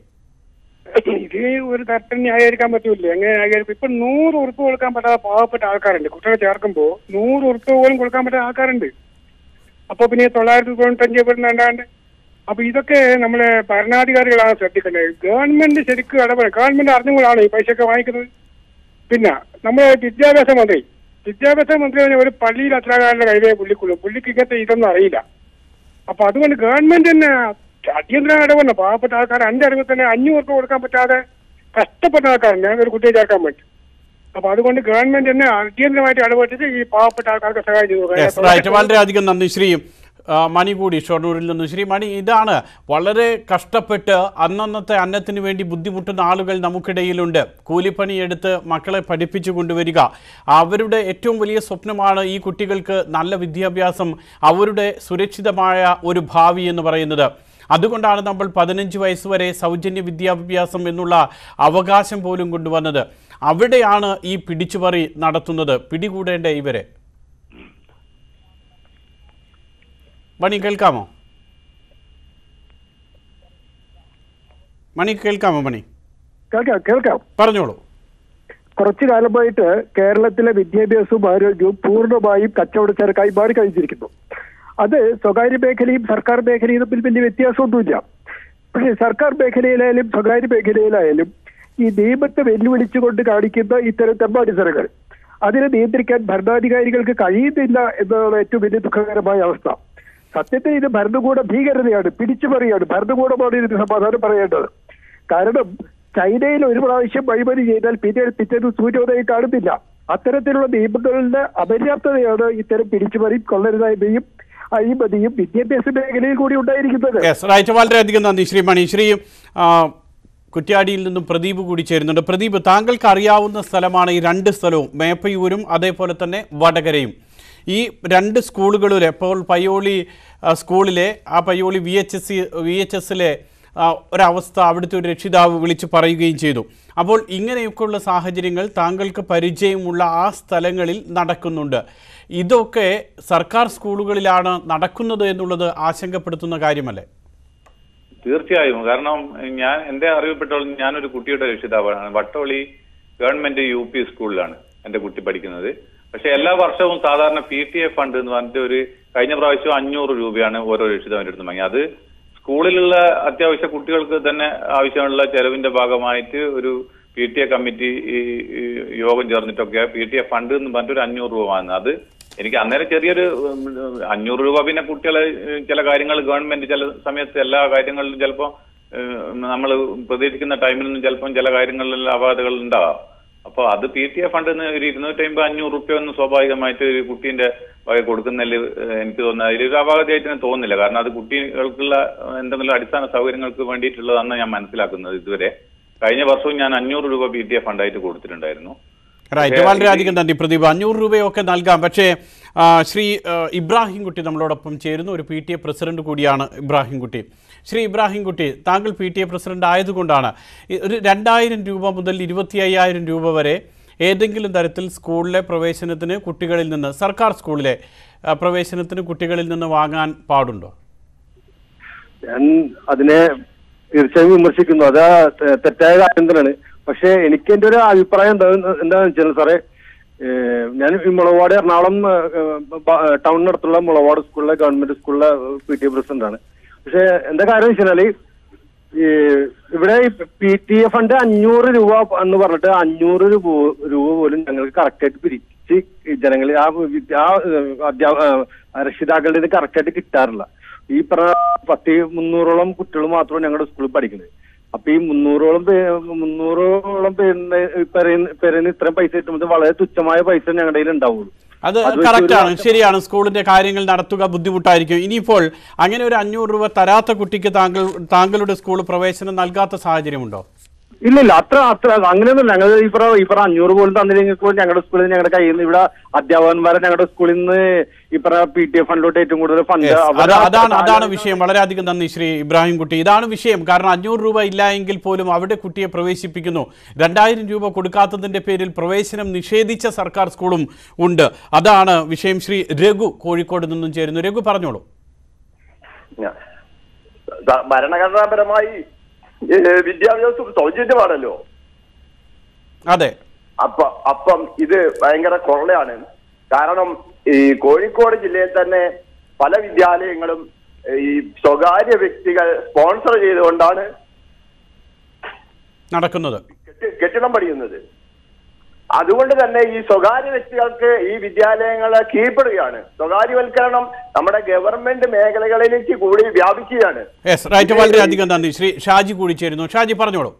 ഇത് ഒരു തരത്തിൽ ന്യായീകരിക്കാൻ പറ്റൂല എങ്ങനെ ന്യായീകരിക്കും ഇപ്പൊ നൂറ് ഉറുപ്പ് കൊടുക്കാൻ പറ്റാത്ത പാവപ്പെട്ട ആൾക്കാരുണ്ട് കുട്ടികളെ ചേർക്കുമ്പോ നൂറ് ഉറുപ്പ് പോലും കൊടുക്കാൻ പറ്റാത്ത ആൾക്കാരുണ്ട് അപ്പൊ പിന്നെ ഈ തൊള്ളായിരത്തി തൊണ്ണൂറ്റഞ്ച് വരുന്നുണ്ടാണ്ട് അപ്പൊ ഇതൊക്കെ നമ്മളെ ഭരണാധികാരികളാണ് ശ്രദ്ധിക്കേണ്ടത് ഗവൺമെന്റ് ശരിക്കും ഇടപെടും ഗവൺമെന്റ് അറിഞ്ഞുകൊണ്ടാണ് ഈ പൈസയൊക്കെ വാങ്ങിക്കുന്നത് പിന്നെ നമ്മുടെ വിദ്യാഭ്യാസ മന്ത്രി വിദ്യാഭ്യാസ മന്ത്രി പറഞ്ഞ ഒരു പള്ളിയിൽ അത്രകാരുടെ കൈവേ പുള്ളിക്കുള്ളൂ പുള്ളിക്ക് ഇങ്ങനത്തെ ഇതൊന്നും അറിയില്ല അപ്പൊ അതുകൊണ്ട് ഗവൺമെന്റ് തന്നെ അടിയന്തര ഇടപെടണം പാവപ്പെട്ട ആൾക്കാർ എന്റെ അറിവിൽ തന്നെ അഞ്ഞൂറ് രൂപ കൊടുക്കാൻ പറ്റാതെ കഷ്ടപ്പെട്ട ആൾക്കാരുണ്ട് ഞാൻ ഒരു കുട്ടിയെ ചേർക്കാൻ വേണ്ടി അപ്പൊ അതുകൊണ്ട് ഗവൺമെന്റ് തന്നെ അടിയന്തരമായിട്ട് ഇടപെട്ടിട്ട് ഈ പാവപ്പെട്ട ആൾക്കാർക്ക് സഹായം ചെയ്തു യെസ് റൈറ്റ് വളരെയധികം നന്ദി ശ്രീ ആ, മണി കൂടി ഷൊർണൂരിൽ നിന്ന് ശ്രീ മണി ഇതാണ് വളരെ കഷ്ടപ്പെട്ട് അന്നന്നത്തെ അന്നത്തിന് വേണ്ടി ബുദ്ധിമുട്ടുന്ന ആളുകൾ നമുക്കിടയിലുണ്ട് കൂലിപ്പണി എടുത്ത് മക്കളെ പഠിപ്പിച്ചു കൊണ്ടുവരിക അവരുടെ ഏറ്റവും വലിയ സ്വപ്നമാണ് ഈ കുട്ടികൾക്ക് നല്ല വിദ്യാഭ്യാസം അവരുടെ സുരക്ഷിതമായ ഒരു ഭാവി എന്ന് പറയുന്നത് അതുകൊണ്ടാണ് നമ്മൾ പതിനഞ്ച് വയസ്സ് വരെ സൗജന്യ വിദ്യാഭ്യാസം എന്നുള്ള അവകാശം പോലും കൊണ്ടുവന്നത് അവിടെയാണ് ഈ പിടിച്ചുപറി നടത്തുന്നത് പിടികൂടേണ്ട ഇവരെ മണി കേൾക്കാമോ മണി കേൾക്കാമോ മണി കേൾക്കാം കേൾക്കാം പറഞ്ഞോളൂ കുറച്ചു കാലമായിട്ട് കേരളത്തിലെ വിദ്യാഭ്യാസവും ആരോഗ്യവും പൂർണ്ണമായും കച്ചവടച്ചരക്കായി മാറി കഴിഞ്ഞിരിക്കുന്നു അത് സ്വകാര്യ മേഖലയും സർക്കാർ മേഖലയും തമ്മിൽ വലിയ വ്യത്യാസമൊന്നുമില്ല പക്ഷേ സർക്കാർ മേഖലയിലായാലും സ്വകാര്യ മേഖലയിലായാലും ഈ നിയമത്തെ വെല്ലുവിളിച്ചുകൊണ്ട് കാണിക്കുന്ന ഇത്തരം തെമ്മാടിത്തരങ്ങൾ അതിനെ നിയന്ത്രിക്കാൻ ഭരണാധികാരികൾക്ക് കഴിയുന്നില്ല എന്നതാണ് ഏറ്റവും വലിയ ദുഃഖകരമായ അവസ്ഥ സത്യത്തിൽ ഇത് ഭരണകൂട ഭീകരതയാണ് പിടിച്ചുപറിയാണ് ഭരണകൂടമാണ് ഇതിന് സമാധാനം പറയേണ്ടത് കാരണം ചൈനയിൽ ഒരു പ്രാവശ്യം അഴിമതി ചെയ്താൽ പിന്നീട് പിറ്റേന്ന് സൂര്യോദയം കാണുന്നില്ല അത്തരത്തിലുള്ള നിയമങ്ങളുടെ അപര്യാപ്തതയാണ് ഇത്തരം പിടിച്ചുപറിയും കൊള്ളരുതായ്മയും അഴിമതിയും വിദ്യാഭ്യാസ മേഖലയിൽ കൂടി ഉണ്ടായിരിക്കുന്നത് യെസ് റൈറ്റ് വളരെയധികം നന്ദി ശ്രീ മണി ശ്രീ ആ, കുറ്റ്യാടിയിൽ നിന്നും പ്രദീപ് കൂടി ചേരുന്നുണ്ട് പ്രദീപ് താങ്കൾക്ക് അറിയാവുന്ന സ്ഥലമാണ് ഈ രണ്ട് സ്ഥലവും മേപ്പയൂരും അതേപോലെ തന്നെ വടകരയും ഈ രണ്ട് സ്കൂളുകളിലെ ഇപ്പോൾ പയ്യോളി ആ, സ്കൂളിലെ ആ Payyoli V H S C V H എസിലെ ഒരവസ്ഥ അവിടുത്തെ ഒരു രക്ഷിതാവ് വിളിച്ച് പറയുകയും ചെയ്തു അപ്പോൾ ഇങ്ങനെയൊക്കെയുള്ള സാഹചര്യങ്ങൾ താങ്കൾക്ക് പരിചയമുള്ള ആ സ്ഥലങ്ങളിൽ നടക്കുന്നുണ്ട് ഇതൊക്കെ സർക്കാർ സ്കൂളുകളിലാണ് നടക്കുന്നത് എന്നുള്ളത് ആശങ്കപ്പെടുത്തുന്ന കാര്യമല്ലേ തീർച്ചയായും കാരണം ഞാൻ എന്റെ അറിവിൽപ്പെട്ടോളം ഞാനൊരു കുട്ടിയുടെ രക്ഷിതാവാണ് വട്ടോളി ഗവൺമെന്റ് യു പി സ്കൂളിലാണ് എന്റെ കുട്ടി പഠിക്കുന്നത് പക്ഷെ എല്ലാ വർഷവും സാധാരണ പി ടി എ ഫണ്ട് എന്ന് പറഞ്ഞിട്ട് ഒരു കഴിഞ്ഞ പ്രാവശ്യം അഞ്ഞൂറ് രൂപയാണ് ഓരോ രക്ഷിതാവിന്റെ അടുത്ത് വാങ്ങി അത് സ്കൂളിലുള്ള അത്യാവശ്യ കുട്ടികൾക്ക് തന്നെ ആവശ്യമുള്ള ചെലവിന്റെ ഭാഗമായിട്ട് ഒരു പി ടി എ കമ്മിറ്റി ഈ ഈ യോഗം ചേർന്നിട്ടൊക്കെ പി ടി എ ഫണ്ട് എന്ന് പറഞ്ഞിട്ട് ഒരു അഞ്ഞൂറ് രൂപ വാങ്ങുന്നത് അത് എനിക്ക് അന്നേരം ചെറിയൊരു ഉം, അഞ്ഞൂറ് രൂപ പിന്നെ കുട്ടികളെ ഏഹ്, ചില കാര്യങ്ങൾ ഗവൺമെന്റ് ചില സമയത്ത് എല്ലാ കാര്യങ്ങളിലും ചിലപ്പോൾ നമ്മൾ പ്രതീക്ഷിക്കുന്ന ടൈമിലൊന്നും ചിലപ്പം ചില കാര്യങ്ങളിൽ അപാകതകൾ ഉണ്ടാവാം അപ്പോൾ അത് പി ടി എ ഫണ്ട് ഒരു ഇരുന്നൂറ്റി അമ്പത് അഞ്ഞൂറ് റുപ്യ ഒന്നും സ്വാഭാവികമായിട്ട് ഒരു കുട്ടീന്റെ വക കൊടുക്കുന്നതിൽ ഏഹ്, എനിക്ക് തോന്നുന്നത് അതിലൊരു അപാകതയായിട്ട് എനിക്ക് തോന്നുന്നില്ല കാരണം അത് കുട്ടികൾക്കുള്ള ഏഹ്, എന്തെങ്കിലും അടിസ്ഥാന സൗകര്യങ്ങൾക്ക് വേണ്ടിയിട്ടുള്ളതാണ് ഞാൻ മനസ്സിലാക്കുന്നത് ഇതുവരെ കഴിഞ്ഞ വർഷവും ഞാൻ അഞ്ഞൂറ് രൂപ പി ടി എ ഫണ്ടായിട്ട് കൊടുത്തിട്ടുണ്ടായിരുന്നു റൈറ്റ് വളരെയധികം നന്ദി പ്രദീപ് അഞ്ഞൂറ് രൂപയൊക്കെ നൽകാം പക്ഷേ ആ, ശ്രീ ആ, ഇബ്രാഹിം കുട്ടി നമ്മളോടൊപ്പം ചേരുന്നു ഒരു പി ടി എ പ്രസിഡന്റ് കൂടിയാണ് ഇബ്രാഹിം കുട്ടി ശ്രീ ഇബ്രാഹിം കുട്ടി താങ്കൾ പി ടി എ പ്രസിഡന്റ് ആയതുകൊണ്ടാണ് ഈ ഒരു രണ്ടായിരം രൂപ മുതൽ ഇരുപത്തി അയ്യായിരം രൂപ വരെ ഏതെങ്കിലും തരത്തിൽ സ്കൂളിലെ പ്രവേശനത്തിന് കുട്ടികളിൽ നിന്ന് സർക്കാർ സ്കൂളിലെ ആ, പ്രവേശനത്തിന് കുട്ടികളിൽ നിന്ന് വാങ്ങാൻ പാടുണ്ടോ ഞാൻ അതിനെ തീർച്ചയായും വിമർശിക്കുന്നു അത് തെ- തെറ്റായ കാര്യം തന്നെയാണ് പക്ഷെ എനിക്ക് എന്റെ ഒരു അഭിപ്രായം എന്താ എന്താണെന്ന് വെച്ചാൽ സാറേ ഏഹ് ഞാൻ ഈ മുളവാട് എറണാകുളം ടൗണിനടുത്തുള്ള മുളവാട് സ്കൂളിലെ ഗവൺമെന്റ് സ്കൂളിലെ പി ടി എ പ്രസിഡന്റ് ആണ് പക്ഷെ എന്താ കാര്യം വെച്ചാല് ഈ ഇവിടെ പി ടി എ ഫണ്ട് അഞ്ഞൂറ് രൂപ എന്ന് പറഞ്ഞിട്ട് അഞ്ഞൂറ് രൂപ രൂപ പോലും ഞങ്ങൾക്ക് കറക്റ്റായിട്ട് പിരിച്ച് ഈ ജനങ്ങളിൽ ആ വിദ്യ- ആ ഏഹ് അധ്യാപ ആ രക്ഷിതാക്കളുടെ ഇത് കറക്റ്റായിട്ട് കിട്ടാറില്ല ഈ പറഞ്ഞ പത്ത് മുന്നൂറോളം കുട്ടികൾ മാത്രമാണ് ഞങ്ങളുടെ സ്കൂളിൽ പഠിക്കുന്നത് അപ്പൊ ഈ മുന്നൂറോളം പേ മുന്നൂറോളം പേരിന് പേരിന് പേരിന് ഇത്രയും പൈസ കിട്ടുമ്പോൾ വളരെ തുച്ഛമായ പൈസ ഞങ്ങളുടെ കയ്യിൽ ഉണ്ടാവുള്ളൂ അത് അത് വെച്ച് കറക്റ്റ് ആണ് ഒരു- ശരിയാണ് സ്കൂളിന്റെ കാര്യങ്ങൾ നടത്തുക ബുദ്ധിമുട്ടായിരിക്കും ഇനിയിപ്പോൾ അങ്ങനെ ഒരു അഞ്ഞൂറ് രൂപ തരാത്ത കുട്ടിക്ക് താങ്കൾ താങ്കളുടെ സ്കൂൾ പ്രവേശനം നൽകാത്ത സാഹചര്യമുണ്ടോ ഇല്ല ഇല്ല അത്ര അത്ര അങ്ങനെയൊന്നുമില്ല ഞങ്ങൾ ഈ പറ ഈ പറ അഞ്ഞൂറ് പോലും തന്നില്ലെങ്കിൽ ഞങ്ങളുടെ സ്കൂളിൽ നിന്ന് ഞങ്ങളുടെ കയ്യിൽ നിന്ന് ഇവിടെ അധ്യാപകന്മാരെ ഞങ്ങളുടെ സ്കൂളിൽ നിന്ന് ഈ പറ പി ടി എഫ് ഫണ്ടിലോട്ട് ഏറ്റവും കൂടുതൽ ഫണ്ട് Yes, അവരെ അത് അതാണ് അത്ര അതാണ് വിഷയം വളരെയധികം നന്ദി ശ്രീ ഇബ്രാഹിം കുട്ടി ഇതാണ് വിഷയം കാരണം അഞ്ഞൂറ് രൂപ ഇല്ല എങ്കിൽ പോലും അവിടെ കുട്ടിയെ പ്രവേശിപ്പിക്കുന്നു രണ്ടായിരം രൂപ കൊടുക്കാത്തതിന്റെ പേരിൽ പ്രവേശനം നിഷേധിച്ച സർക്കാർ സ്കൂളും ഉണ്ട് അതാണ് വിഷയം ശ്രീ രഘു കോഴിക്കോട് നിന്നും ചേരുന്നു രഘു പറഞ്ഞോളൂ സ- ഭരണഘടനാപരമായി ഏ, വിദ്യാഭ്യാസം സൗജന്യമാണല്ലോ അതെ അപ്പൊ അപ്പം ഇത് ഭയങ്കര കൊള്ളയാണ് കാരണം ഈ കോഴിക്കോട് ജില്ലയിൽ തന്നെ പല വിദ്യാലയങ്ങളും ഈ സ്വകാര്യ വ്യക്തികൾ സ്പോൺസർ ചെയ്തുകൊണ്ടാണ് നടക്കുന്നത് കെട്ടി- കെട്ടിടം പണിയുന്നത് അതുകൊണ്ട് തന്നെ ഈ സ്വകാര്യ വ്യക്തികൾക്ക് ഈ വിദ്യാലയങ്ങളെ കീഴ്പ്പെടുകയാണ് സ്വകാര്യവൽക്കരണം നമ്മുടെ ഗവൺമെന്റ് മേഖലകളിലേക്ക് കൂടി വ്യാപിക്കുകയാണ് യെസ് റൈറ്റ് വളരെയധികം നന്ദി ശ്രീ ഷാജി കൂടി ചേരുന്നു ഷാജി പറഞ്ഞോളൂ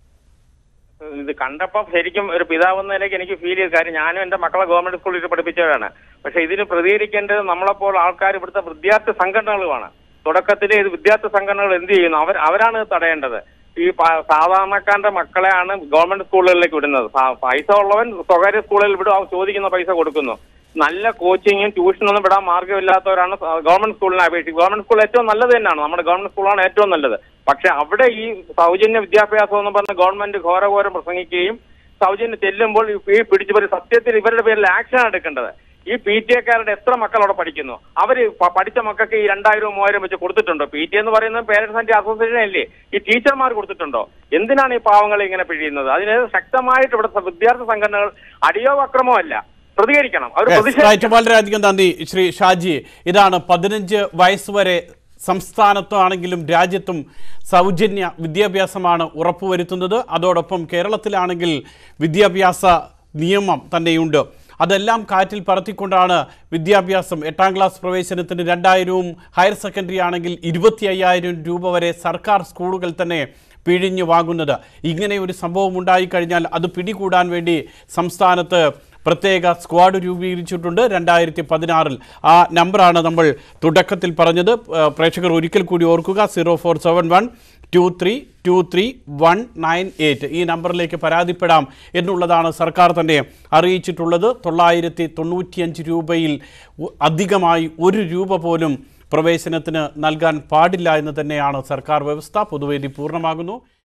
ഇത് കണ്ടപ്പം ശരിക്കും ഒരു പിതാവ് എന്ന നിലയ്ക്ക് എനിക്ക് ഫീൽ ചെയ്ത കാര്യം ഞാനും എന്റെ മക്കളെ ഗവൺമെന്റ് സ്കൂളിൽ പഠിപ്പിച്ചവരാണ് പക്ഷെ ഇതിന് പ്രതികരിക്കേണ്ടത് നമ്മളെപ്പോൾ ആൾക്കാർ ഇവിടുത്തെ വിദ്യാർത്ഥി സംഘടനകളുമാണ് തുടക്കത്തിലെ ഇത് വിദ്യാർത്ഥി സംഘടനകൾ എന്ത് ചെയ്യുന്നു അവർ അവരാണ് ഇത് തടയേണ്ടത് ഈ പ- സാധാരണക്കാരന്റെ മക്കളെയാണ് ഗവൺമെന്റ് സ്കൂളുകളിലേക്ക് വിടുന്നത് പ- പൈസ ഉള്ളവൻ സ്വകാര്യ സ്കൂളിൽ വിടും അവൻ ചോദിക്കുന്ന പൈസ കൊടുക്കുന്നു നല്ല കോച്ചിങ്ങും ട്യൂഷനൊന്നും വിടാൻ മാർഗ്ഗമില്ലാത്തവരാണ് സ- ഗവൺമെന്റ് സ്കൂളിനെ അപേക്ഷിച്ച് ഗവൺമെന്റ് സ്കൂൾ ഏറ്റവും നല്ലത് തന്നെയാണ് നമ്മുടെ ഗവൺമെന്റ് സ്കൂളാണ് ഏറ്റവും നല്ലത് പക്ഷെ അവിടെ ഈ സൗജന്യ വിദ്യാഭ്യാസം എന്ന് പറഞ്ഞ് ഗവൺമെന്റ് ഘോരഘോരം പ്രസംഗിക്കുകയും സൗജന്യം ചെല്ലുമ്പോൾ ഈ ഈ പിടിച്ചു പറി സത്യത്തിൽ ഇവരുടെ പേരിൽ ആക്ഷൻ എടുക്കേണ്ടത് ഈ പി ടി എക്കാരുടെ എത്ര മക്കൾ അവിടെ പഠിക്കുന്നു അവര് പ- പഠിച്ച മക്കൾക്ക് ഈ രണ്ടായിരം മൂവായിരം വെച്ച് കൊടുത്തിട്ടുണ്ടോ പി ടി എന്ന് പറയുന്നത് പേരൻസ് ആൻഡ് അസോസിയേഷൻ അല്ലേ ഈ ടീച്ചർമാർ കൊടുത്തിട്ടുണ്ടോ എന്തിനാണ് ഈ പാവങ്ങളെ ഇങ്ങനെ പിഴിയുന്നത് അതിന് ശക്തമായിട്ട് ഇവിടുത്തെ വിദ്യാർത്ഥി സംഘടനകൾ അടിയോ അക്രമോ അല്ല പ്രതികരിക്കണം അവർ Yes, പ്രതിഷേധിക്കണം right. വളരെയധികം നന്ദി ശ്രീ ഷാജി ഇതാണ് പതിനഞ്ച് വയസ്സ് വരെ സംസ്ഥാനത്താണെങ്കിലും രാജ്യത്തും സൗജന്യ വിദ്യാഭ്യാസമാണ് ഉറപ്പുവരുത്തുന്നത് അതോടൊപ്പം കേരളത്തിലാണെങ്കിൽ വിദ്യാഭ്യാസ നിയമം തന്നെയുണ്ട് അതെല്ലാം കാറ്റിൽ പറത്തിക്കൊണ്ടാണ് വിദ്യാഭ്യാസം എട്ടാം ക്ലാസ് പ്രവേശനത്തിന് രണ്ടായിരവും ഹയർ സെക്കൻഡറി ആണെങ്കിൽ ഇരുപത്തി അയ്യായിരം രൂപ വരെ സർക്കാർ സ്കൂളുകൾ തന്നെ പിഴിഞ്ഞു വാങ്ങുന്നത് ഇങ്ങനെ ഒരു സംഭവം ഉണ്ടായിക്കഴിഞ്ഞാൽ അത് പിടികൂടാൻ വേണ്ടി സംസ്ഥാനത്ത് പ്രത്യേക സ്ക്വാഡ് രൂപീകരിച്ചിട്ടുണ്ട് രണ്ടായിരത്തി പതിനാറിൽ ആ നമ്പറാണ് നമ്മൾ തുടക്കത്തിൽ പറഞ്ഞത് ആ, പ്രേക്ഷകർ ഒരിക്കൽ കൂടി ഓർക്കുക zero four seven one two three two three one nine eight ഈ നമ്പറിലേക്ക് പരാതിപ്പെടാം എന്നുള്ളതാണ് സർക്കാർ തന്നെ അറിയിച്ചിട്ടുള്ളത് തൊള്ളായിരത്തി തൊണ്ണൂറ്റിയഞ്ച് രൂപയിൽ ഉ- അധികമായി ഒരു രൂപ പോലും പ്രവേശനത്തിന് നൽകാൻ പാടില്ല എന്ന് തന്നെയാണ് സർക്കാർ വ്യവസ്ഥ പൊതുവേദി പൂർണ്ണമാകുന്നു